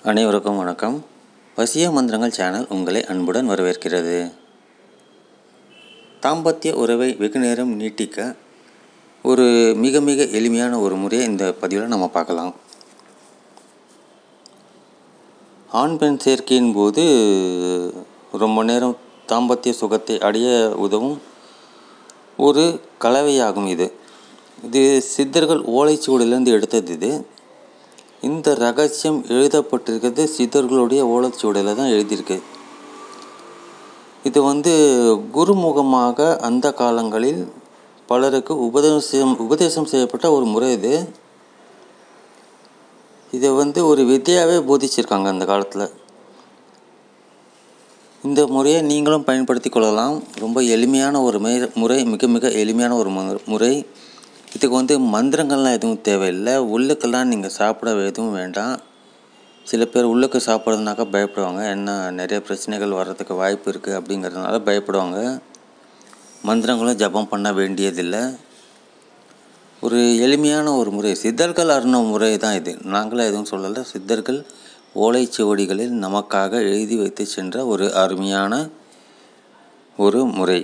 அனைவருக்கும் வணக்கம் வசிய மந்திரங்கள் சேனல் உங்களை அன்புடன் வரவேற்கிறது தாம்பத்திய உறவை வெகு நேரம் நீட்டிக்க ஒரு மிக மிக எளிமையான ஒரு முறையை இந்த பதிவில் நம்ம பார்க்கலாம் ஆண் பெண் சேர்க்கையின் போது ரொம்ப நேரம் தாம்பத்திய சுகத்தை அடைய உதவும் ஒரு கலவையாகும் இது இது சித்தர்கள் ஓலைச்சுவடியிலேருந்து எடுத்தது இது இந்த ரகசியம் எழுதப்பட்டிருக்கிறது சித்தர்களுடைய ஓலைச்சுவடியில் தான் எழுதியிருக்கு இது வந்து குருமுகமாக அந்த காலங்களில் பலருக்கு உபதேசம் உபதேசம் செய்யப்பட்ட ஒரு முறை இது இதை வந்து ஒரு வித்தையாகவே போதிச்சிருக்காங்க அந்த காலத்தில் இந்த முறையை நீங்களும் பயன்படுத்தி கொள்ளலாம் ரொம்ப எளிமையான ஒரு மே முறை மிக மிக எளிமையான ஒரு மு- முறை இதுக்கு வந்து மந்திரங்கள்லாம் எதுவும் தேவையில்லை உள்ளுக்கெல்லாம் நீங்கள் சாப்பிட எதுவும் வேண்டாம் சில பேர் உள்ளுக்கு சாப்பிட்றதுனாக்கா பயப்படுவாங்க என்ன நிறைய பிரச்சனைகள் வர்றதுக்கு வாய்ப்பு இருக்குது அப்படிங்கிறதுனால பயப்படுவாங்க மந்திரங்களும் ஜபம் பண்ண வேண்டியதில்லை ஒரு எளிமையான ஒரு முறை சித்தர்கள் அருண முறை தான் இது நாங்களும் எதுவும் சொல்லலை சித்தர்கள் ஓலைச்சுவடிகளில் நமக்காக எழுதி வைத்து சென்ற ஒரு அருமையான ஒரு முறை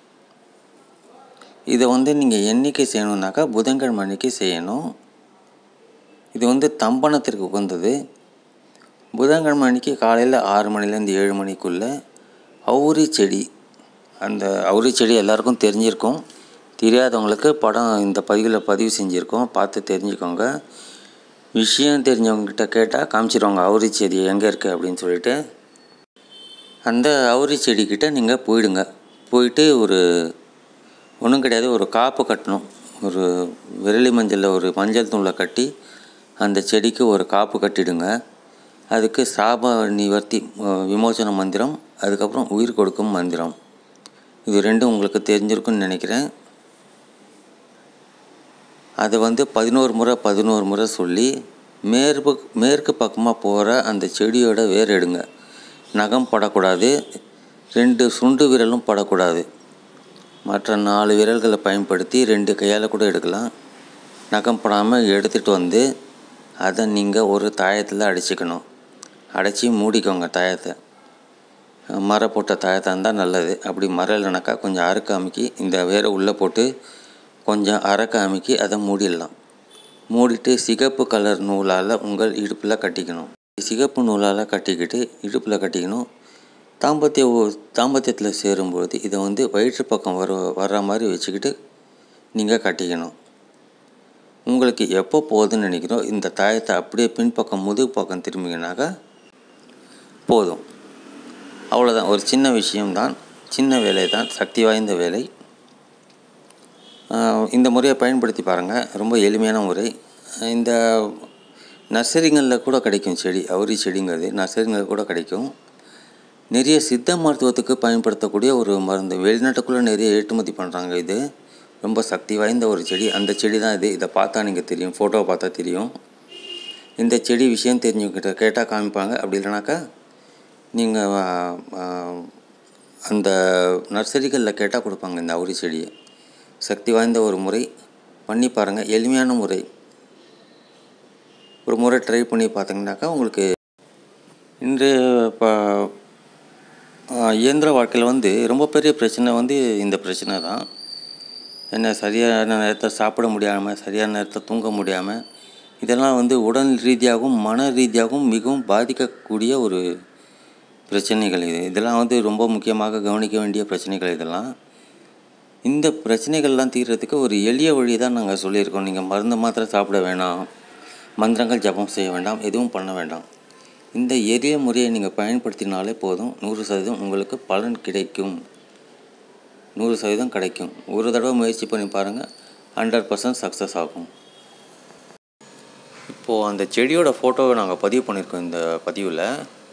இதை வந்து நீங்கள் என்னைக்கு செய்யணுன்னாக்கா புதன்கிழமை அன்னைக்கு செய்யணும் இது வந்து தம்பனத்திற்கு உகந்தது புதன்கிழமை அன்னைக்கு காலையில் ஆறு மணிலேருந்து ஏழு மணிக்குள்ளே அவுரி செடி அந்த அவுரி செடி எல்லாருக்கும் தெரிஞ்சிருக்கும் தெரியாதவங்களுக்கு படம் இந்த பதிவில் பதிவு செஞ்சுருக்கோம் பார்த்து தெரிஞ்சுக்கோங்க விஷயம் தெரிஞ்சவங்ககிட்ட கேட்டால் காமிச்சிருவாங்க அவுரி செடி எங்கே இருக்குது அப்படின்னு சொல்லிட்டு அந்த அவுரி செடிக்கிட்ட நீங்கள் போயிடுங்க போயிட்டு ஒரு ஒன்றும் கிடையாது ஒரு காப்பு கட்டணும் ஒரு விரலி மஞ்சளில் ஒரு மஞ்சள் தூளை கட்டி அந்த செடிக்கு ஒரு காப்பு கட்டிடுங்க அதுக்கு சாப நிவர்த்தி அஹ், விமோசன மந்திரம் அதுக்கப்புறம் உயிர் கொடுக்கும் மந்திரம் இது ரெண்டும் உங்களுக்கு தெரிஞ்சிருக்கும்னு நினைக்கிறேன் அதை வந்து பதினோரு முறை பதினோரு முறை சொல்லி மேற்கு மேற்கு பக்கமாக போகிற அந்த செடியோட வேர் எடுங்க நகம் படக்கூடாது ரெண்டு சுண்டு விரலும் படக்கூடாது மற்ற நாலு விரல்களை பயன்படுத்தி ரெண்டு கையால் கூட எடுக்கலாம் நகம் படாமல் எடுத்துகிட்டு வந்து அதை நீங்கள் ஒரு தாயத்தில் அடிச்சுக்கணும் அடைச்சி மூடிக்கோங்க தாயத்தை மர போட்ட தாயத்தாக இருந்தால் நல்லது அப்படி மரம் இல்லைனாக்கா கொஞ்சம் அறுக்க அமுக்கி இந்த வேரை உள்ளே போட்டு கொஞ்சம் அறக்க அமுக்கி அதை மூடிடலாம் மூடிட்டு சிகப்பு கலர் நூலால் உங்கள் இடுப்பில் கட்டிக்கணும் சிகப்பு நூலால் கட்டிக்கிட்டு இடுப்பில் கட்டிக்கணும் தாம்பத்திய ஊ- தாம்பத்தியத்தில் சேரும்பொழுது இதை வந்து வயிற்று பக்கம் வர வர்ற மாதிரி வச்சுக்கிட்டு நீங்கள் கட்டிக்கணும் உங்களுக்கு எப்போ போகுதுன்னு நினைக்கிறோம் இந்த தாயத்தை அப்படியே பின்பக்கம் முதுகு பக்கம் திரும்பிங்கனாக்கா போதும் அவ்வளோதான் ஒரு சின்ன விஷயம்தான் சின்ன வேலை தான் சக்தி வாய்ந்த வேலை ஆஹ் இந்த முறையை பயன்படுத்தி பாருங்கள் ரொம்ப எளிமையான முறை இந்த நர்சரிங்களில் கூட கிடைக்கும் செடி அவுரி செடிங்கிறது நர்சரிங்களில் கூட கிடைக்கும் நிறைய சித்த மருத்துவத்துக்கு பயன்படுத்தக்கூடிய ஒரு மருந்து வெளிநாட்டுக்குள்ளே நிறைய ஏற்றுமதி பண்ணுறாங்க இது ரொம்ப சக்தி வாய்ந்த ஒரு செடி அந்த செடி தான் இது இதை பார்த்தா நீங்கள் தெரியும் ஃபோட்டோவை பார்த்தா தெரியும் இந்த செடி விஷயம் தெரிஞ்சுக்கிட்ட கேட்டால் காமிப்பாங்க அப்படி இல்லைனாக்கா நீங்கள் அந்த நர்சரிகளில் கேட்டால் கொடுப்பாங்க இந்த அவுரி செடியை சக்தி வாய்ந்த ஒரு முறை பண்ணி பாருங்கள் எளிமையான முறை ஒரு முறை ட்ரை பண்ணி பார்த்தீங்கன்னாக்கா உங்களுக்கு இன்று இப்போ இயந்திர வாழ்க்கையில் வந்து ரொம்ப பெரிய பிரச்சனை வந்து இந்த பிரச்சனை தான் என்ன சரியான நேரத்தில் சாப்பிட முடியாமல் சரியான நேரத்தில் தூங்க முடியாமல் இதெல்லாம் வந்து உடல் ரீதியாகவும் மன ரீதியாகவும் மிகவும் பாதிக்கக்கூடிய ஒரு பிரச்சனைகள் இது இதெல்லாம் வந்து ரொம்ப முக்கியமாக கவனிக்க வேண்டிய பிரச்சனைகள் இதெல்லாம் இந்த பிரச்சனைகள்லாம் தீர்றதுக்கு ஒரு எளிய வழி தான் நாங்கள் சொல்லியிருக்கோம் நீங்கள் மருந்து மாத்திரை சாப்பிட வேணாம் மந்திரங்கள் ஜபம் செய்ய வேண்டாம் எதுவும் பண்ண வேண்டாம் இந்த எளிய முறையை நீங்கள் பயன்படுத்தினாலே போதும் நூறு சதவீதம் உங்களுக்கு பலன் கிடைக்கும் நூறு சதவீதம் கிடைக்கும் ஒரு தடவை முயற்சி பண்ணி பாருங்கள் ஹண்ட்ரட் பர்சன்ட் சக்ஸஸ் ஆகும் இப்போது அந்த செடியோட ஃபோட்டோவை நாங்கள் பதிவு பண்ணியிருக்கோம் இந்த பதிவில்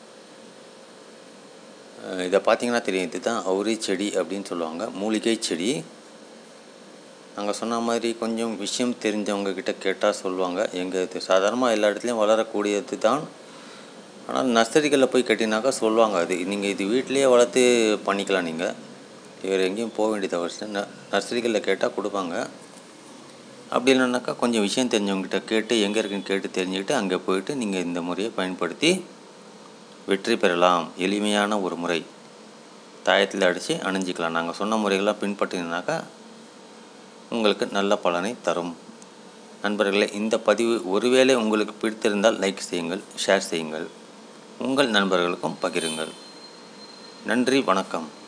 அஹ் இதை பார்த்தீங்கன்னா தெரியும் இதுதான் அவுரி செடி அப்படின்னு சொல்லுவாங்க மூலிகை செடி நாங்கள் சொன்ன மாதிரி கொஞ்சம் விஷயம் தெரிஞ்சவங்க கிட்ட கேட்டால் சொல்லுவாங்க எங்கள் இது சாதாரணமாக எல்லா இடத்துலையும் வளரக்கூடியது தான் ஆனால் நர்சரிகளில் போய் கட்டினாக்கா சொல்லுவாங்க அது நீங்கள் இது வீட்டிலேயே வளர்த்து பண்ணிக்கலாம் நீங்கள் வேறு எங்கேயும் போக வேண்டியது அவசியம் ந நர்சரிகளில் கேட்டால் கொடுப்பாங்க அப்படி இல்லைனாக்கா கொஞ்சம் விஷயம் தெரிஞ்சவங்ககிட்ட கேட்டு எங்கே இருக்குன்னு கேட்டு தெரிஞ்சுக்கிட்டு அங்கே போயிட்டு நீங்கள் இந்த முறையை பயன்படுத்தி வெற்றி பெறலாம் எளிமையான ஒரு முறை தாயத்தில் அடித்து அணிஞ்சிக்கலாம் நாங்கள் சொன்ன முறைகளாக பின்பற்றினாக்கா உங்களுக்கு நல்ல பலனை தரும் நண்பர்களே இந்த பதிவு ஒருவேளை உங்களுக்கு பிடித்திருந்தால் லைக் செய்யுங்கள் ஷேர் செய்யுங்கள் உங்கள் நண்பர்களுக்கும் பகிருங்கள் நன்றி வணக்கம்